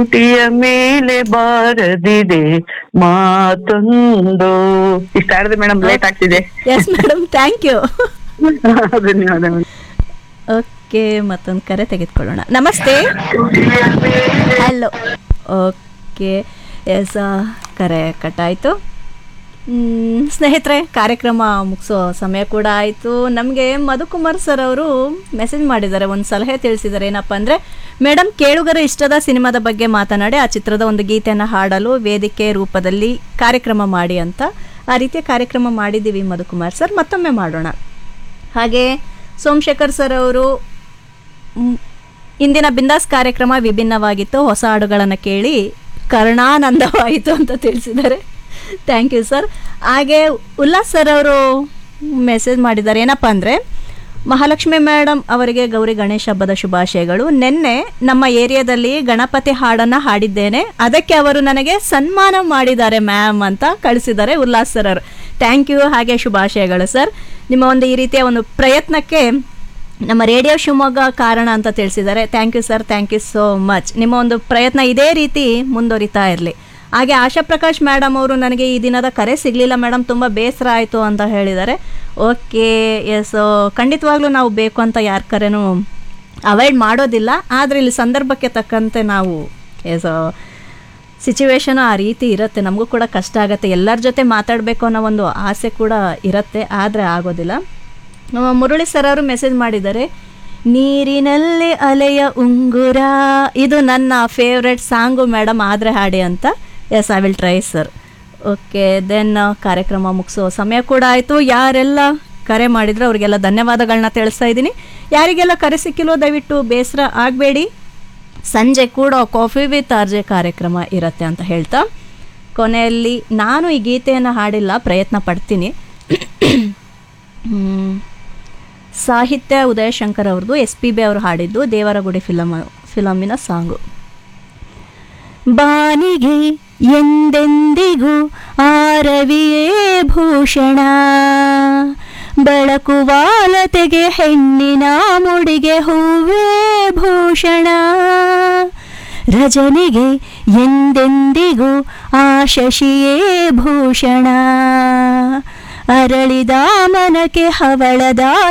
ತುಟಿಯ ಮೇಲೆ ಬಾರದಿದೆ ಮಾತೊಂದು ಇಷ್ಟ ಆಡಿದೆ ಮೇಡಮ್ ಲೇಟ್ ಆಗ್ತಿದೆ ಎಸ್ ಮೇಡಮ್ ಥ್ಯಾಂಕ್ ಯು ಧನ್ಯವಾದ ಮೇಡಮ್ ಓಕೆ ಮತ್ತೊಂದು ಕರೆ ತೆಗೆದುಕೊಳ್ಳೋಣ ನಮಸ್ತೆ ಹಲೋ ಓಕೆ ಎಸ್ ಕರೆ ಕಟ್ಟಾಯಿತು ಮ್, ಸ್ನೇಹಿತರೆ ಕಾರ್ಯಕ್ರಮ ಮುಗಿಸೋ ಸಮಯ ಕೂಡ ಆಯಿತು ನಮಗೆ ಮಧುಕುಮಾರ್ ಸರ್ ಅವರು ಮೆಸೇಜ್ ಮಾಡಿದ್ದಾರೆ ಒಂದು ಸಲಹೆ ತಿಳಿಸಿದ್ದಾರೆ ಏನಪ್ಪ ಅಂದರೆ ಮೇಡಮ್ ಕೇಳುಗರ ಇಷ್ಟದ ಸಿನಿಮಾದ ಬಗ್ಗೆ ಮಾತನಾಡಿ ಆ ಚಿತ್ರದ ಒಂದು ಗೀತೆಯನ್ನು ಹಾಡಲು ವೇದಿಕೆ ರೂಪದಲ್ಲಿ ಕಾರ್ಯಕ್ರಮ ಮಾಡಿ ಅಂತ ಆ ರೀತಿಯ ಕಾರ್ಯಕ್ರಮ ಮಾಡಿದ್ದೀವಿ ಮಧುಕುಮಾರ್ ಸರ್ ಮತ್ತೊಮ್ಮೆ ಮಾಡೋಣ ಹಾಗೆ ಸೋಮಶೇಖರ್ ಸರ್ ಅವರು ಮ್, ಇಂದಿನ ಬಿಂದಾಸ್ ಕಾರ್ಯಕ್ರಮ ವಿಭಿನ್ನವಾಗಿತ್ತು ಹೊಸ ಹಾಡುಗಳನ್ನು ಕೇಳಿ ಕರ್ಣಾನಂದವಾಯಿತು ಅಂತ ತಿಳಿಸಿದ್ದಾರೆ ಥ್ಯಾಂಕ್ ಯು ಸರ್ ಹಾಗೆ ಉಲ್ಲಾಸ್ ಸರ್ ಅವರು ಮೆಸೇಜ್ ಮಾಡಿದ್ದಾರೆ ಏನಪ್ಪ ಅಂದರೆ ಮಹಾಲಕ್ಷ್ಮಿ ಮೇಡಮ್ ಅವರಿಗೆ ಗೌರಿ ಗಣೇಶ ಹಬ್ಬದ ಶುಭಾಶಯಗಳು ನಿನ್ನೆ ನಮ್ಮ ಏರಿಯಾದಲ್ಲಿ ಗಣಪತಿ ಹಾಡನ್ನು ಹಾಡಿದ್ದೇನೆ ಅದಕ್ಕೆ ಅವರು ನನಗೆ ಸನ್ಮಾನ ಮಾಡಿದ್ದಾರೆ ಮ್ಯಾಮ್ ಅಂತ ಕಳಿಸಿದ್ದಾರೆ ಉಲ್ಲಾಸ್ ಸರ್ ಅವರು ಥ್ಯಾಂಕ್ ಯು ಹಾಗೆ ಶುಭಾಶಯಗಳು ಸರ್ ನಿಮ್ಮ ಒಂದು ಈ ರೀತಿಯ ಒಂದು ಪ್ರಯತ್ನಕ್ಕೆ ನಮ್ಮ ರೇಡಿಯೋ ಶಿವಮೊಗ್ಗ ಕಾರಣ ಅಂತ ತಿಳಿಸಿದ್ದಾರೆ thank you sir thank you so much ನಿಮ್ಮ ಒಂದು ಪ್ರಯತ್ನ ಇದೇ ರೀತಿ ಮುಂದುವರಿತಾ ಇರಲಿ ಹಾಗೆ ಆಶಾ ಪ್ರಕಾಶ್ ಮೇಡಮ್ ಅವರು ನನಗೆ ಈ ದಿನದ ಕರೆ ಸಿಗಲಿಲ್ಲ ಮೇಡಮ್ ತುಂಬ ಬೇಸರ ಆಯಿತು ಅಂತ ಹೇಳಿದ್ದಾರೆ ಓಕೆ ಎಸ್ ಖಂಡಿತವಾಗ್ಲೂ ನಾವು ಬೇಕು ಅಂತ ಯಾರ ಕರೆನೂ ಅವಾಯ್ಡ್ ಮಾಡೋದಿಲ್ಲ ಆದರೆ ಇಲ್ಲಿ ಸಂದರ್ಭಕ್ಕೆ ತಕ್ಕಂತೆ ನಾವು ಎಸ್ ಸಿಚುವೇಶನ್ ಆ ರೀತಿ ಇರುತ್ತೆ ನಮಗೂ ಕೂಡ ಕಷ್ಟ ಆಗುತ್ತೆ ಎಲ್ಲರ ಜೊತೆ ಮಾತಾಡಬೇಕು ಅನ್ನೋ ಒಂದು ಆಸೆ ಕೂಡ ಇರುತ್ತೆ ಆದರೆ ಆಗೋದಿಲ್ಲ ನಮ್ಮ ಮುರಳಿ ಸರ್ ಅವರು ಮೆಸೇಜ್ ಮಾಡಿದ್ದಾರೆ ನೀರಿನಲ್ಲಿ ಅಲೆಯ ಉಂಗುರ ಇದು ನನ್ನ ಫೇವ್ರೆಟ್ ಸಾಂಗು ಮೇಡಮ್ ಆದರೆ ಹಾಡಿ ಅಂತ yes I will try sir okay then ಕಾರ್ಯಕ್ರಮ ಮುಗಿಸೋ ಸಮಯ ಕೂಡ ಆಯಿತು ಯಾರೆಲ್ಲ ಕರೆ ಮಾಡಿದ್ರು ಅವರಿಗೆಲ್ಲ ಧನ್ಯವಾದಗಳನ್ನ ತಿಳಿಸ್ತಾ ಇದ್ದೀನಿ ಯಾರಿಗೆಲ್ಲ ಕರೆ ಸಿಕ್ಕಿಲ್ಲೋ ದಯವಿಟ್ಟು ಬೇಸರ ಆಗಬೇಡಿ ಸಂಜೆ ಕೂಡ ಕಾಫಿ ವಿತ್ ಆರ್ಜೆ ಕಾರ್ಯಕ್ರಮ ಇರುತ್ತೆ ಅಂತ ಹೇಳ್ತಾ ಕೊನೆಯಲ್ಲಿ ನಾನು ಈ ಗೀತೆಯನ್ನು ಹಾಡಿಲ್ಲ ಪ್ರಯತ್ನ ಪಡ್ತೀನಿ ಹ್ಮ್. ಸಾಹಿತ್ಯ ಉದಯಶಂಕರ್ ಅವ್ರದ್ದು ಎಸ್ ಪಿ ಬಿ ಅವರು ಹಾಡಿದ್ದು ದೇವರಗುಡಿ ಫಿಲಮ್ ಫಿಲಮಿನ ಸಾಂಗು ಬಾನಿಗೆ ಎಂದೆಂದಿಗೂ ಆರವಿಯೇ ಭೂಷಣ ಬೆಳಕುವಾಲತೆಗೆ ಹೆಣ್ಣಿನ ಮುಡಿಗೆ ಹೂವೇ ಭೂಷಣ ರಜನಿಗೆ ಎಂದೆಂದಿಗೂ ಆ ಶಶಿಯೇ ಭೂಷಣ ಅರಳಿದ ಮನಕ್ಕೆ ಹವಳದ